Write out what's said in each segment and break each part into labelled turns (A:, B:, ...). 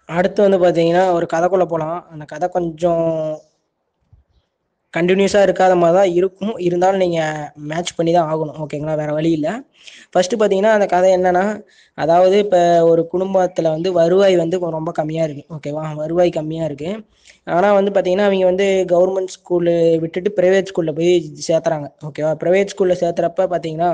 A: அடுத்து வந்து பார்த்தீங்கன்னா ஒரு கதைக்குள்ள போகலாம் அந்த கதை கொஞ்சம் கண்டினியூஸாக இருக்காத மாதிரி தான் இருக்கும் இருந்தாலும் நீங்கள் மேட்ச் பண்ணி தான் ஆகணும் ஓகேங்களா வேறு வழி இல்லை ஃபஸ்ட்டு பார்த்தீங்கன்னா அந்த கதை என்னன்னா அதாவது இப்போ ஒரு குடும்பத்தில் வந்து வருவாய் வந்து கொ- ரொம்ப கம்மியாக இருக்குது ஓகேவா வருவாய் கம்மியாக இருக்குது ஆனால் வந்து பார்த்தீங்கன்னா அவங்க வந்து கவர்மெண்ட் ஸ்கூலு விட்டுட்டு ப்ரைவேட் ஸ்கூலில் போய் சேர்த்துறாங்க ஓகேவா ப்ரைவேட் ஸ்கூலில் சேர்த்துறப்ப பார்த்தீங்கன்னா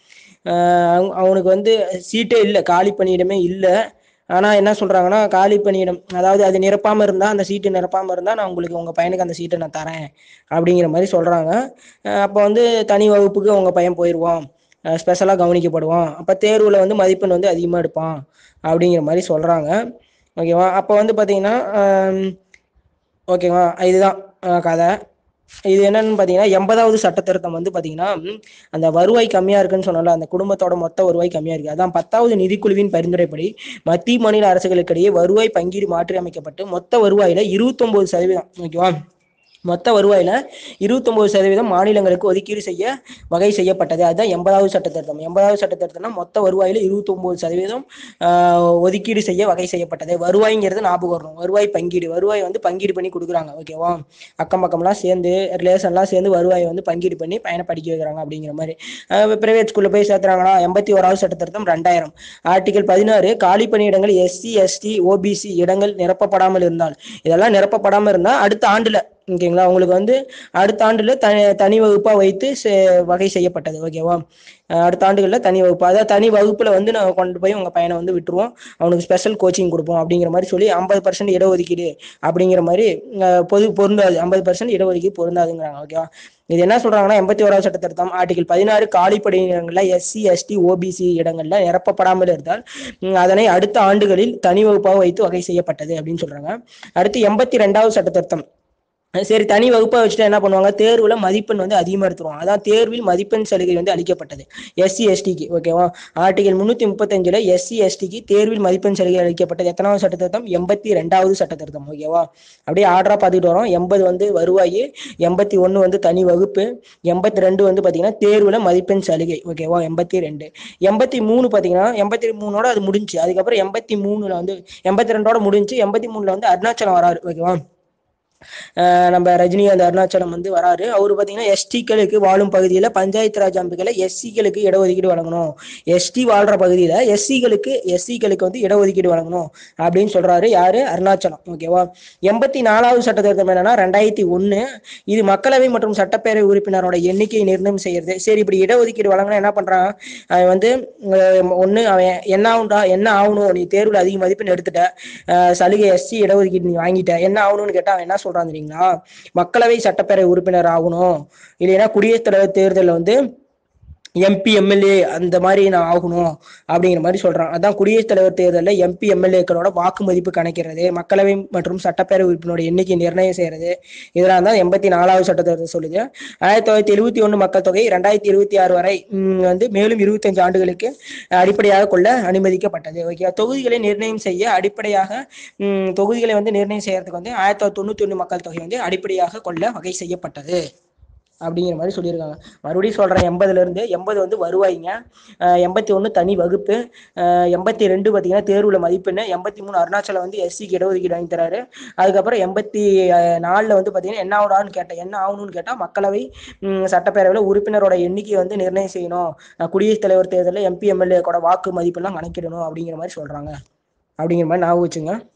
A: ஆஹ் அவங்க- அவனுக்கு வந்து சீட்டே இல்லை காலி பணியிடமே இல்லை ஆனால் என்ன சொல்கிறாங்கன்னா காலி பணியிடம் அதாவது அது நிரப்பாமல் இருந்தால் அந்த சீட்டு நிரப்பாமல் இருந்தால் நான் உங்களுக்கு உங்கள் பையனுக்கு அந்த சீட்டை நான் தரேன் அப்படிங்கிற மாதிரி சொல்கிறாங்க அப்போ வந்து தனி வகுப்புக்கு உங்கள் பையன் போயிடுவான் ஸ்பெஷலாக கவனிக்கப்படுவான் அப்போ தேர்வில் வந்து மதிப்பெண் வந்து அதிகமாக எடுப்பான் அப்படிங்கிற மாதிரி சொல்கிறாங்க ஓகேவா அப்போ வந்து பார்த்தீங்கன்னா ஆம், ஓகேவா இதுதான் அஹ், கதை இது என்னன்னு பார்த்தீங்கன்னா எண்பதாவது சட்ட திருத்தம் வந்து பார்த்தீங்கன்னா ம், அந்த வருவாய் கம்மியாக இருக்குன்னு சொன்னல அந்த குடும்பத்தோட மொத்த வருவாய் கம்மியாக இருக்குது அதான் பத்தாவது நிதிக்குழுவின் பரிந்துரைப்படி மத்திய மாநில அரசுகளுக்கிடையே வருவாய் பங்கீடு மாற்றி அமைக்கப்பட்டு மொத்த வருவாயில இருபத்தொன்பது சதவீதம் ஓகேவா மொத்த வருவாயில இருபத்தொன்பது சதவீதம் மாநிலங்களுக்கு ஒதுக்கீடு செய்ய வகை செய்யப்பட்டது அதுதான் எண்பதாவது சட்ட திருத்தம் எண்பதாவது சட்ட திருத்தம்னா மொத்த வருவாயில இருபத்தொன்பது சதவீதம் ஆஹ், ஒதுக்கீடு செய்ய வகை செய்யப்பட்டது வருவாய்ங்கிறது ஞாபகம் வரணும் வருவாய் பங்கீடு வருவாய் வந்து பங்கீடு பண்ணி கொடுக்குறாங்க ஓகேவா அக்கம் பக்கம்லாம் சேர்ந்து ரிலேஷன்லாம் சேர்ந்து வருவாயை வந்து பங்கீடு பண்ணி பையனை படிக்க வைக்கிறாங்க அப்படிங்கிற மாதிரி பிரைவேட் ஸ்கூல்ல போய் சேர்த்துறாங்களா எண்பத்தி ஓராவது சட்ட திருத்தம் ரெண்டாயிரம் ஆர்டிகல் பதினாறு காலி பணியிடங்கள் எஸ்சி எஸ்டி ஓபிசி இடங்கள் நிரப்பப்படாமல் இருந்தால் இதெல்லாம் நிரப்பப்படாமல் இருந்தால் அடுத்த ஆண்டுல ஓகேங்களா உங்களுக்கு வந்து அடுத்த ஆண்டுல தனி தனி வகுப்பா வைத்து செ- வகை செய்யப்பட்டது ஓகேவா அஹ் அடுத்த ஆண்டுகளில் தனி வகுப்பு அதாவது தனி வகுப்புல வந்து நான் கொண்டு போய் உங்க பையனை வந்து விட்டுருவோம் அவனுக்கு ஸ்பெஷல் கோச்சிங் கொடுப்போம் அப்படிங்கிற மாதிரி சொல்லி ஐம்பது பர்சன்ட் இடஒதுக்கீடு அப்படிங்கிற மாதிரி அஹ் பொது பொருந்தாது ஐம்பது பர்சன்ட் இடஒதுக்கீடு பொருந்தாதுங்கிறாங்க ஓகேவா இது என்ன சொல்றாங்கன்னா எண்பத்தி ஓராவது சட்ட திருத்தம் ஆர்டிகல் பதினாறு காலிப்படையிடங்கள்ல எஸ்சி எஸ்டி ஓபிசி இடங்கள்ல நிரப்பப்படாமல் இருந்தால் ம், அதனை அடுத்த ஆண்டுகளில் தனி வகுப்பாக வைத்து வகை செய்யப்பட்டது அப்படின்னு சொல்றாங்க அடுத்து எண்பத்தி ரெண்டாவது சட்ட திருத்தம் சரி தனி வகுப்பா வச்சுட்டு என்ன பண்ணுவாங்க தேர்வுல மதிப்பெண் வந்து அதிகமா எடுத்துருவாங்க அதான் தேர்வில் மதிப்பெண் சலுகை வந்து அளிக்கப்பட்டது எஸ்சி எஸ்டிக்கு ஓகேவா ஆர்டிகல் முன்னூத்தி முப்பத்தஞ்சுல எஸ்சி எஸ்டிக்கு தேர்வில் மதிப்பெண் சலுகை அளிக்கப்பட்டது எத்தனாவது சட்ட திருத்தம் எண்பத்தி ரெண்டாவது சட்ட திருத்தம் ஓகேவா அப்படியே ஆர்டரா பார்த்துட்டு வரோம் எண்பது வந்து வருவாய் எண்பத்தி ஒன்று வந்து தனி வகுப்பு எண்பத்தி ரெண்டு வந்து பாத்தீங்கன்னா தேர்வுல மதிப்பெண் சலுகை ஓகேவா எண்பத்தி ரெண்டு எண்பத்தி மூணு பாத்தீங்கன்னா எண்பத்தி மூணோட அது முடிஞ்சு அதுக்கப்புறம் எண்பத்தி மூணுல வந்து எண்பத்தி ரெண்டோட முடிஞ்சு எண்பத்தி மூணுல வந்து அருணாச்சலம் வராரு ஓகேவா ஆஹ் நம்ம ரஜினிகாந்த் அருணாச்சலம் வந்து வராரு அவரு பாத்தீங்கன்னா எஸ்டிக்களுக்கு வாழும் பகுதியில பஞ்சாயத்து ராஜ் அமைப்புகளை எஸ்சிகளுக்கு இடஒதுக்கீடு வழங்கணும் எஸ்டி வாழ்ற பகுதியில எஸ்சிகளுக்கு எஸ்சிகளுக்கு வந்து இடஒதுக்கீடு வழங்கணும் அப்படின்னு சொல்றாரு யாரு அருணாச்சலம் ஓகேவா எண்பத்தி நாலாவது சட்ட திருத்தம் என்னன்னா ரெண்டாயிரத்தி ஒண்ணு இது மக்களவை மற்றும் சட்டப்பேரவை உறுப்பினரோட எண்ணிக்கையை நிர்ணயம் செய்யறது சரி இப்படி இடஒதுக்கீடு வழங்கினா என்ன பண்றான் அவன் வந்து அஹ், ஒண்ணு அவன் என்ன ஆகும்டா என்ன ஆகணும் நீ தேர்வுல அதிக மதிப்பெண் எடுத்துட்ட அஹ், சலுகை எஸ்சி இடஒதுக்கீடு நீ வாங்கிட்ட என்ன ஆகணும்னு கேட்டா அவன் என்ன சொல்றான் தெரியுங்களா மக்களவை சட்டப்பேரவை உறுப்பினர் ஆகணும் இல்லைன்னா குடியரசுத் தலைவர் தேர்தலில் வந்து எம்பி எம்எல்ஏ அந்த மாதிரி நான் ஆகணும் அப்படிங்கிற மாதிரி சொல்றான் அதான் குடியரசுத் தலைவர் தேர்தலில் எம்பி எம்எல்ஏக்களோட வாக்கு மதிப்பு கணக்கிறது மக்களவை மற்றும் சட்டப்பேரவை உறுப்பினரோட எண்ணிக்கை நிர்ணயம் செய்யறது இதெல்லாம் தான் எண்பத்தி நாலாவது சட்டத்தை சொல்லுது ஆயிரத்தி தொள்ளாயிரத்தி எழுபத்தி ஒன்று மக்கள் தொகை ரெண்டாயிரத்தி இருபத்தி ஆறு வரை ம், வந்து மேலும் இருபத்தஞ்சு ஆண்டுகளுக்கு அடிப்படையாக கொள்ள அனுமதிக்கப்பட்டது ஓகே தொகுதிகளை நிர்ணயம் செய்ய அடிப்படையாக ம், தொகுதிகளை வந்து நிர்ணயம் செய்யறதுக்கு வந்து ஆயிரத்தி தொள்ளாயிரத்தி தொண்ணூத்தி ஒன்று மக்கள் தொகை வந்து அடிப்படையாக கொள்ள வகை செய்யப்பட்டது அப்படிங்கிற மாதிரி சொல்லியிருக்காங்க மறுபடியும் சொல்றேன் எண்பதுல இருந்து எண்பது வந்து வருவாய்ங்க அஹ் எண்பத்தி ஒன்று தனி வகுப்பு அஹ் எண்பத்தி ரெண்டு பார்த்தீங்கன்னா தேர்வுல மதிப்பெண்ணு எண்பத்தி மூணு அருணாச்சலம் வந்து எஸ்சிக்கு இடஒதுக்கீடு வாங்கி தராரு அதுக்கப்புறம் எண்பத்தி நாலில் வந்து பார்த்தீங்கன்னா என்ன ஆகுடான்னு கேட்டேன் என்ன ஆகணும்னு கேட்டால் மக்களவை ம், சட்டப்பேரவையில் உறுப்பினரோட எண்ணிக்கையை வந்து நிர்ணயம் செய்யணும் அஹ் குடியரசுத் தலைவர் தேர்தலில் எம்பி எம்எல்ஏ கூட வாக்கு மதிப்பெல்லாம் கணக்கிடணும் அப்படிங்கிற மாதிரி சொல்றாங்க அப்படிங்கிற மாதிரி ஞாபகம் வச்சுங்க